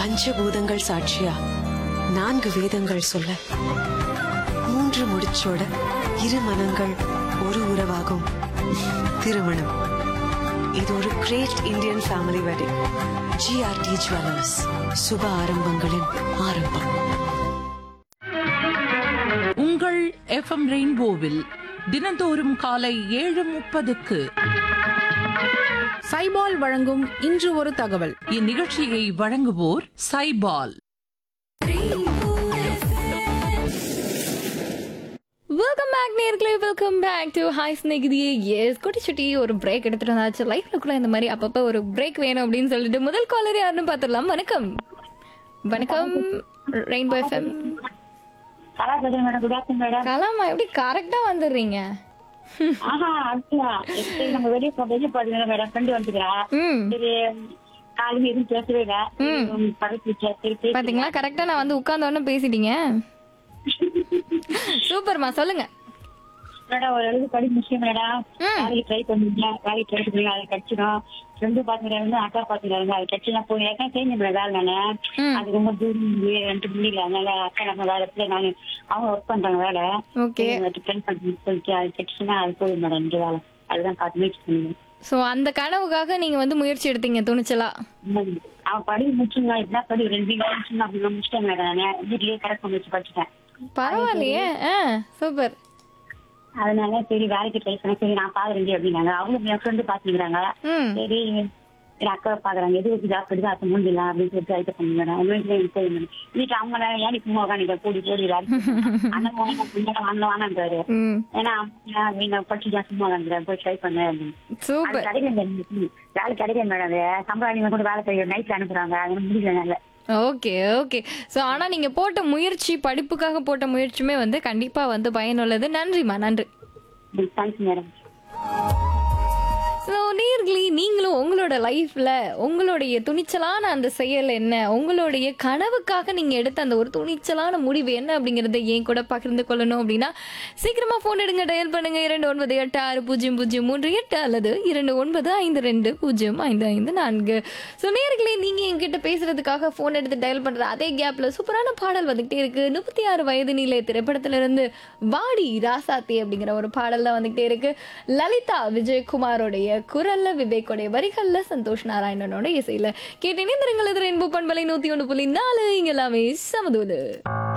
பஞ்சபூதங்கள் சாட்சியா நான்கு வேதங்கள் சொல்ல மூன்று முடிச்சோட இரு மனங்கள் ஒரு உறவாகும் திருமணம் இது ஒரு great Indian family wedding GRT jewellers சுப ஆரம்பங்களின் ஆரம்பம் உங்கள் எஃப்எம் ரெயின்போவில் தினந்தோறும் காலை ஏழு முப்பதுக்கு சைபால் வழங்கும் இன்று ஒரு தகவல் இந்நிகழ்ச்சியை வழங்குவோர் சைபால் வெல்கம் பேக் நேர்களே வெல்கம் பேக் டு ஹாய் ஸ்நேகிதியே எஸ் குட்டி சுட்டி ஒரு பிரேக் எடுத்துட்டு வந்தாச்சு லைஃப்ல கூட இந்த மாதிரி அப்பப்போ ஒரு பிரேக் வேணும் அப்படின்னு சொல்லிட்டு முதல் காலர் யாருன்னு பார்த்துடலாம் வணக்கம் வணக்கம் ரெயின்போ எஃப்எம் கலா பேசுறேன் மேடம் குட் ஆஃப்டர்நூன் மேடம் கலாமா எப்படி கரெக்டா வந்துடுறீங்க ஆஹா அப்படியா சரி நம்ம வெளியே போ வெளியே போடுங்க மேடம் ஃப்ரெண்டு வந்துக்கிறா ம் சரி காலையில எதுவும் பேசவே இல்லை பக்கத்து சரி பேசி பாத்தீங்களா கரெக்டா நான் வந்து உட்கார்ந்த உடனே பேசிட்டீங்க சூப்பர்மா சொல்லுங்க மேடம் ஒரு எழுது படி முக்கியம் மேடம் வேலைக்கு ட்ரை பண்ணுங்க வேலைக்கு ட்ரை பண்ணுங்க அது கிடைச்சிடும் ஃப்ரெண்டு பாத்துக்கிறாங்க அக்கா பாத்துக்கிறாங்க அது கிடைச்சுனா போய் ஏற்கனவே தெரிஞ்ச மேடம் வேலை நானு அது ரொம்ப தூரம் இருக்கு, ரெண்டு முடியல அதனால அக்கா நம்ம வேலை இடத்துல நானு அவங்க ஒர்க் பண்றாங்க வேலை ஓகே ட்ரை பண்ணி சொல்லிட்டு அது கிடைச்சுன்னா அது போதும் மேடம் இந்த வேலை அதுதான் பார்த்து முயற்சி பண்ணுங்க சோ அந்த கனவுக்காக நீங்க வந்து முயற்சி எடுத்தீங்க துணிச்சலா ம். அவன் படி முடிச்சுங்க என்ன படி ரெண்டு வீக் முடிச்சுங்க அப்படின்னு முடிச்சிட்டேன் மேடம் நான் வீட்லயே கரெக்ட் பண்ணி வச்சு படிச்சுட்டேன் பரவாயில்லையே ஆ சூப்பர் அதனால சரி வேலைக்கு ட்ரை பண்ண சரி நான் பாக்குறேன் அப்படின்னாங்க அவங்களும் என் ஃப்ரெண்டு பாத்துக்கிறாங்க ம் சரி என் அக்கா பாக்குறாங்க எது வச்சு ஜாப் எடுத்து அதை முடிஞ்சிடலாம் அப்படின்னு சொல்லிட்டு ஐட்ட பண்ணி மேடம் உங்களுக்கு எனக்கு தெரியும் மேடம் வீட்டுல அம்மா ஏன் சும்மா உட்காந்து கூடி கூடி அண்ணன் வாங்க அண்ணன் வாங்கினாரு ம் ஏன்னா அம்மா நீங்க படிச்சு தான் சும்மா உட்காந்துறேன் போய் ட்ரை பண்ணு அப்படின்னு அது சூப்பர் கிடைக்கல மேடம் வேலை கிடைக்கல மேடம் அது சம்பளம் நீங்க கூட வேலை செய்ய நைட்ல அனுப்புறாங்க அது முடியல என்னால ஓகே ஓகே ஸோ ஆனால் நீங்கள் போட்ட முயற்சி படிப்புக்காக போட்ட முயற்சியுமே வந்து கண்டிப்பாக வந்து பயனுள்ளது நன்றிம்மா நன்றி தேங்க்ஸ் மேடம் ஸோ நேர்களே நீங்களும் உங்களோட லைஃப்பில் உங்களுடைய துணிச்சலான அந்த செயல் என்ன உங்களுடைய கனவுக்காக நீங்கள் எடுத்த அந்த ஒரு துணிச்சலான முடிவு என்ன அப்படிங்கிறத ஏன் கூட பகிர்ந்து கொள்ளணும் அப்படின்னா சீக்கிரமாக ஃபோன் எடுங்க டயல் பண்ணுங்க இரண்டு ஒன்பது எட்டு ஆறு பூஜ்ஜியம் பூஜ்ஜியம் மூன்று எட்டு அல்லது இரண்டு ஒன்பது ஐந்து ரெண்டு பூஜ்ஜியம் ஐந்து ஐந்து நான்கு ஸோ நேர்களே நீங்கள் என்கிட்ட பேசுறதுக்காக ஃபோன் எடுத்து டயல் பண்ணுற அதே கேப்பில் சூப்பரான பாடல் வந்துகிட்டே இருக்கு முப்பத்தி ஆறு வயது நிலை திரைப்படத்திலிருந்து வாடி ராசாத்தி அப்படிங்கிற ஒரு பாடல் தான் வந்துகிட்டே இருக்கு லலிதா விஜயகுமாரோடைய குரல்ல விவேக்கோடைய வரிகள்ல சந்தோஷ் நாராயணனோட இசையில கேட்டேனே திருங்கள் இது ரென்பு பண்பலை நூத்தி ஒன்று புள்ளி நாலு இங்க எல்லாமே சமதூது